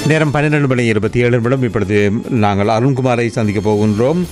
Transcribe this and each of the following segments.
நேரம் பன்னிரெண்டு மணி இருபத்தி ஏழு நிமிடம் இப்பொழுது நாங்கள் அருண்குமாரை சந்திக்க போகின்றோம்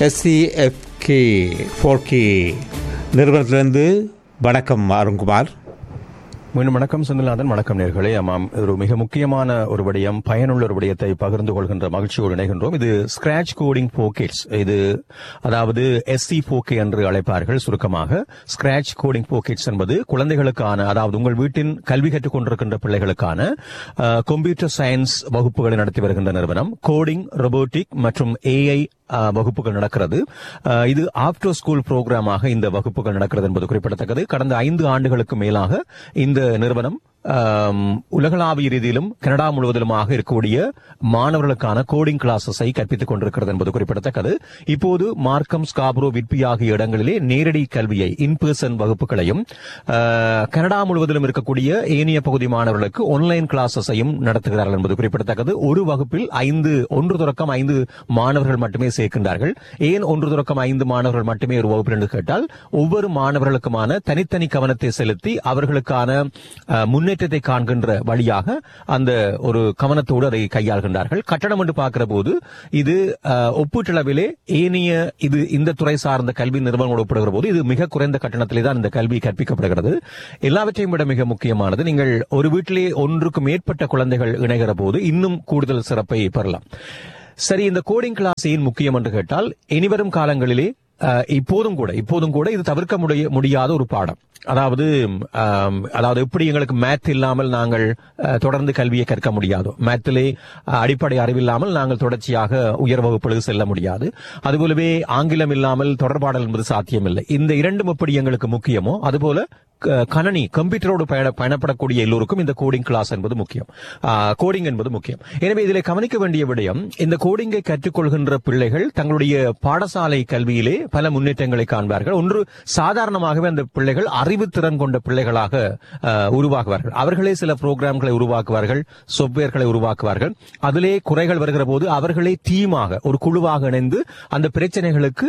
எஸ்சிஎஃப்கே ஃபோர் கே நிறுவனத்திலிருந்து வணக்கம் அருண்குமார் மீண்டும் வணக்கம் செந்தில்நாதன் வணக்கம் நேர்களே ஆமாம் இது ஒரு மிக முக்கியமான ஒரு விடயம் பயனுள்ள ஒரு விடயத்தை பகிர்ந்து கொள்கின்ற மகிழ்ச்சியோடு இணைகின்றோம் இது ஸ்கிராச் கோடிங் போக்கெட்ஸ் இது அதாவது எஸ்சி போக்கே என்று அழைப்பார்கள் சுருக்கமாக ஸ்கிராச் கோடிங் போக்கெட்ஸ் என்பது குழந்தைகளுக்கான அதாவது உங்கள் வீட்டின் கல்வி கற்றுக் கொண்டிருக்கின்ற பிள்ளைகளுக்கான கம்ப்யூட்டர் சயின்ஸ் வகுப்புகளை நடத்தி வருகின்ற நிறுவனம் கோடிங் ரொபோட்டிக் மற்றும் ஏஐ வகுப்புகள் நடக்கிறது அஹ், இது ஆஃப்டர் ஸ்கூல் புரோகிராமாக இந்த வகுப்புகள் நடக்கிறது என்பது குறிப்பிடத்தக்கது கடந்த ஐந்து ஆண்டுகளுக்கு மேலாக இந்த நிறுவனம் ஆம், உலகளாவிய ரீதியிலும் கனடா முழுவதிலுமாக இருக்கக்கூடிய மாணவர்களுக்கான கோடிங் கிளாஸஸை கற்பித்துக் கொண்டிருக்கிறது என்பது குறிப்பிடத்தக்கது இப்போது மார்க்கம் ஸ்காப்ரோ விட்பி ஆகிய இடங்களிலே நேரடி கல்வியை இன் பர்சன் வகுப்புகளையும் அஹ், கனடா முழுவதிலும் இருக்கக்கூடிய ஏனைய பகுதி மாணவர்களுக்கு ஆன்லைன் கிளாஸஸையும் நடத்துகிறார்கள் என்பது குறிப்பிடத்தக்கது ஒரு வகுப்பில் ஐந்து ஒன்று தொடக்கம் ஐந்து மாணவர்கள் மட்டுமே சேர்க்கின்றார்கள் ஏன் ஒன்று தொடக்கம் ஐந்து மாணவர்கள் மட்டுமே ஒரு வகுப்பில் என்று கேட்டால் ஒவ்வொரு மாணவர்களுக்குமான தனித்தனி கவனத்தை செலுத்தி அவர்களுக்கான அஹ், முன்னேற்றத்தை காண்கின்ற வழியாக அந்த ஒரு கவனத்தோடு அதை கையாள்கின்றார்கள் கட்டணம் என்று பார்க்கிற போது இது அஹ், ஒப்பீட்டளவிலே ஏனைய இது இந்த துறை சார்ந்த கல்வி நிறுவனங்களோடு ஒப்பிடுகிற போது இது மிக குறைந்த கட்டணத்திலே தான் இந்த கல்வி கற்பிக்கப்படுகிறது எல்லாவற்றையும் விட மிக முக்கியமானது நீங்கள் ஒரு வீட்டிலே ஒன்றுக்கு மேற்பட்ட குழந்தைகள் இணைகிற போது இன்னும் கூடுதல் சிறப்பை பெறலாம் சரி இந்த கோடிங் கிளாஸ் ஏன் முக்கியம் என்று கேட்டால் இனிவரும் காலங்களிலே அஹ், இப்போதும் கூட இப்போதும் கூட இது தவிர்க்க முடிய முடியாத ஒரு பாடம் அதாவது ஆம், அதாவது எப்படி எங்களுக்கு மேத் இல்லாமல் நாங்கள் அஹ், தொடர்ந்து கல்வியை கற்க முடியாதோ மேத்திலே அஹ், அடிப்படை அறிவில்லாமல் நாங்கள் தொடர்ச்சியாக உயர் வகுப்புகளுக்கு செல்ல முடியாது அதுபோலவே ஆங்கிலம் இல்லாமல் தொடர்பாடல் என்பது சாத்தியமில்லை இந்த இரண்டும் எப்படி எங்களுக்கு முக்கியமோ அதுபோல க- கணனி கம்ப்யூட்டரோடு பயண பயணப்படக்கூடிய எல்லோருக்கும் இந்த கோடிங் கிளாஸ் என்பது முக்கியம் கோடிங் என்பது முக்கியம் எனவே இதில் கவனிக்க வேண்டிய விடயம் இந்த கோடிங்கை கற்றுக்கொள்கின்ற பிள்ளைகள் தங்களுடைய பாடசாலை கல்வியிலே பல முன்னேற்றங்களை காண்பார்கள் ஒன்று சாதாரணமாகவே அந்த பிள்ளைகள் அறிவுத்திறன் கொண்ட பிள்ளைகளாக ஆஹ், உருவாகுவார்கள் அவர்களே சில புரோகிராம்களை உருவாக்குவார்கள் சாஃப்ட்வேர்களை உருவாக்குவார்கள் அதிலே குறைகள் வருகிற போது அவர்களே டீமாக ஒரு குழுவாக இணைந்து அந்த பிரச்சனைகளுக்கு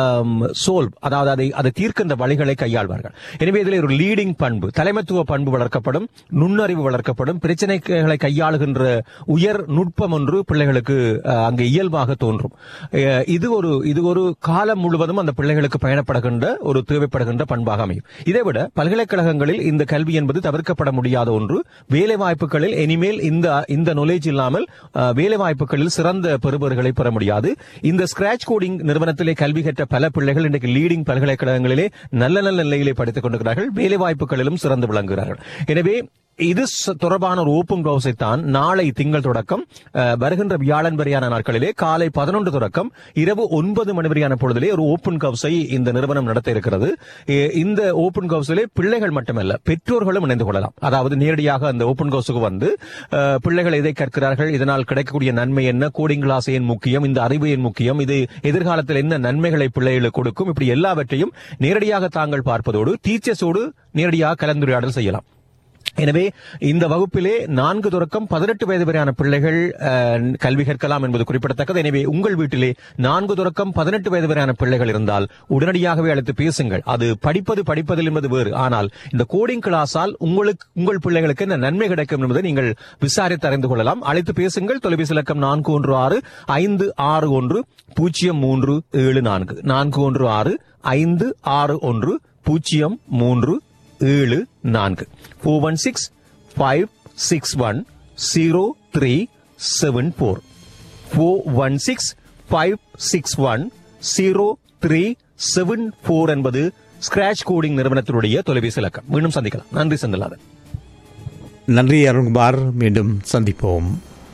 சோல்வ் அதாவது அதை அதை தீர்க்கின்ற வழிகளை கையாள்வார்கள் எனவே இதில் ஒரு லீடிங் பண்பு தலைமைத்துவ பண்பு வளர்க்கப்படும் நுண்ணறிவு வளர்க்கப்படும் பிரச்சனைகளை கையாளுகின்ற உயர் நுட்பம் ஒன்று பிள்ளைகளுக்கு அஹ், அங்கே இயல்பாக தோன்றும் அஹ், இது ஒரு இது ஒரு காலம் முழுவதும் அந்த பிள்ளைகளுக்கு பயணப்படுகின்ற ஒரு தேவைப்படுகின்ற பண்பாக அமையும் இதைவிட பல்கலைக்கழகங்களில் இந்த கல்வி என்பது தவிர்க்கப்பட முடியாத ஒன்று வேலை வாய்ப்புகளில் இனிமேல் இந்த இந்த knowledge இல்லாமல் அஹ், வேலை வாய்ப்புகளில் சிறந்த பெறுபவர்களை பெற முடியாது இந்த ஸ்கிராச் கோடிங் நிறுவனத்திலே கல்வி கற்ற பல பிள்ளைகள் இன்றைக்கு லீடிங் பல்கலைக்கழகங்களிலே நல்ல நல்ல நிலையிலே படித்துக் கொண்டிருக்கிறார்கள் வேலை வாய்ப்புகளிலும் சிறந்து விளங்குகிறார்கள் எனவே இது ச- தொடர்பான ஒரு ஓப்பன் ஹவுஸை தான் நாளை திங்கள் தொடக்கம் அஹ், வருகின்ற வியாழன் வரையான நாட்களிலே காலை பதினொன்று தொடக்கம் இரவு ஒன்பது மணி வரையான பொழுதிலே ஒரு ஓப்பன் ஹவுஸை இந்த நிறுவனம் நடத்த இருக்கிறது எ- இந்த ஓப்பன் ஹவுஸிலே பிள்ளைகள் மட்டுமல்ல பெற்றோர்களும் இணைந்து கொள்ளலாம் அதாவது நேரடியாக அந்த ஓப்பன் ஹவுஸுக்கு வந்து அஹ், பிள்ளைகள் எதை கற்கிறார்கள் இதனால் கிடைக்கக்கூடிய நன்மை என்ன கோடிங் கிளாஸ் ஏன் முக்கியம் இந்த அறிவு ஏன் முக்கியம் இது எதிர்காலத்தில் என்ன நன்மைகளை பிள்ளைகளுக்கு கொடுக்கும் இப்படி எல்லாவற்றையும் நேரடியாக தாங்கள் பார்ப்பதோடு டீச்சர்ஸோடு நேரடியாக கலந்துரையாடல் செய்யலாம் எனவே இந்த வகுப்பிலே நான்கு தொடக்கம் பதினெட்டு வயது வரையான பிள்ளைகள் அஹ், கல்வி கற்கலாம் என்பது குறிப்பிடத்தக்கது எனவே உங்கள் வீட்டிலே நான்கு தொடக்கம் பதினெட்டு வயது வரையான பிள்ளைகள் இருந்தால் உடனடியாகவே அழைத்து பேசுங்கள் அது படிப்பது படிப்பதில் என்பது வேறு ஆனால் இந்த கோடிங் கிளாஸால் உங்களுக்கு உங்கள் பிள்ளைகளுக்கு என்ன நன்மை கிடைக்கும் என்பதை நீங்கள் விசாரித்து அறிந்து கொள்ளலாம் அழைத்து பேசுங்கள் தொலைபேசி இலக்கம் நான்கு ஒன்று ஆறு ஐந்து ஆறு ஒன்று பூஜ்ஜியம் மூன்று ஏழு நான்கு நான்கு ஒன்று ஆறு ஐந்து ஆறு ஒன்று பூஜ்ஜியம் மூன்று ஏழு நான்கு four one six five six one zero three seven four four one six five six one zero three seven four என்பது ஸ்கிராச் கோடிங் நிறுவனத்தினுடைய தொலைபேசி இலக்கம் மீண்டும் சந்திக்கலாம் நன்றி செந்திலாதன் நன்றி அருண்குமார் மீண்டும் சந்திப்போம்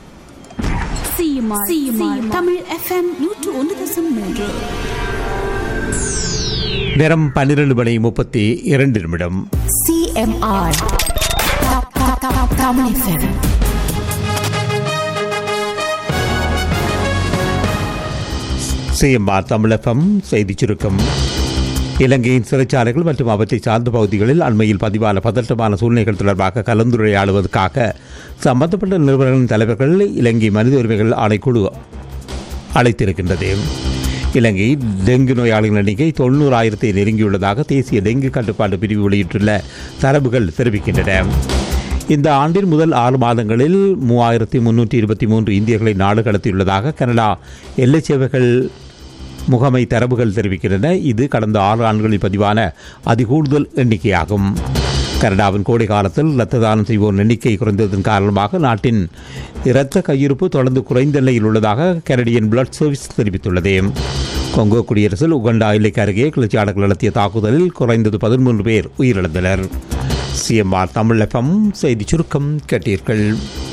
சிஎம்ஆர் சிஎம்ஆர் தமிழ் எஃப்எம் நூற்று ஒன்று தசம் மூன்று நேரம் பன்னிரண்டு மணி முப்பத்தி இரண்டு நிமிடம் சிஎம்ஆர் தமிழ் எஃப்எம் சிஎம்ஆர் தமிழகம் செய்திச் சுருக்கம் இலங்கையின் சிறைச்சாலைகள் மற்றும் அவற்றை சார்ந்த பகுதிகளில் அண்மையில் பதிவான பதட்டமான சூழ்நிலைகள் தொடர்பாக கலந்துரையாடுவதற்காக சம்பந்தப்பட்ட நிறுவனங்களின் தலைவர்கள் இலங்கை மனித உரிமைகள் ஆணைக்குழு அழைத்திருக்கின்றது இலங்கை டெங்கு நோயாளிகள் எண்ணிக்கை தொண்ணூறாயிரத்தை நெருங்கியுள்ளதாக தேசிய டெங்கு கட்டுப்பாட்டு பிரிவு வெளியிட்டுள்ள தரவுகள் தெரிவிக்கின்றன இந்த ஆண்டின் முதல் ஆறு மாதங்களில் மூவாயிரத்தி முன்னூற்றி இருபத்தி மூன்று இந்தியர்களை நாடு கடத்தியுள்ளதாக கனடா எல்லை சேவைகள் முகமை தரவுகள் தெரிவிக்கின்றன இது கடந்த ஆறு ஆண்டுகளில் பதிவான அதிகூடுதல் எண்ணிக்கையாகும் கனடாவின் கோடை காலத்தில் இரத்த தானம் செய்வோர் எண்ணிக்கை குறைந்ததன் காரணமாக நாட்டின் இரத்த கையிருப்பு தொடர்ந்து குறைந்த நிலையில் உள்ளதாக கனடியன் பிளட் சர்வீஸ் தெரிவித்துள்ளது கொங்கோ குடியரசில் உகண்டா எல்லைக்கு அருகே கிளர்ச்சியாளர்கள் நடத்திய தாக்குதலில் குறைந்தது பதிமூன்று பேர் உயிரிழந்தனர் சிஎம்ஆர் தமிழ் எஃப்எம் செய்தி சுருக்கம் கேட்டீர்கள்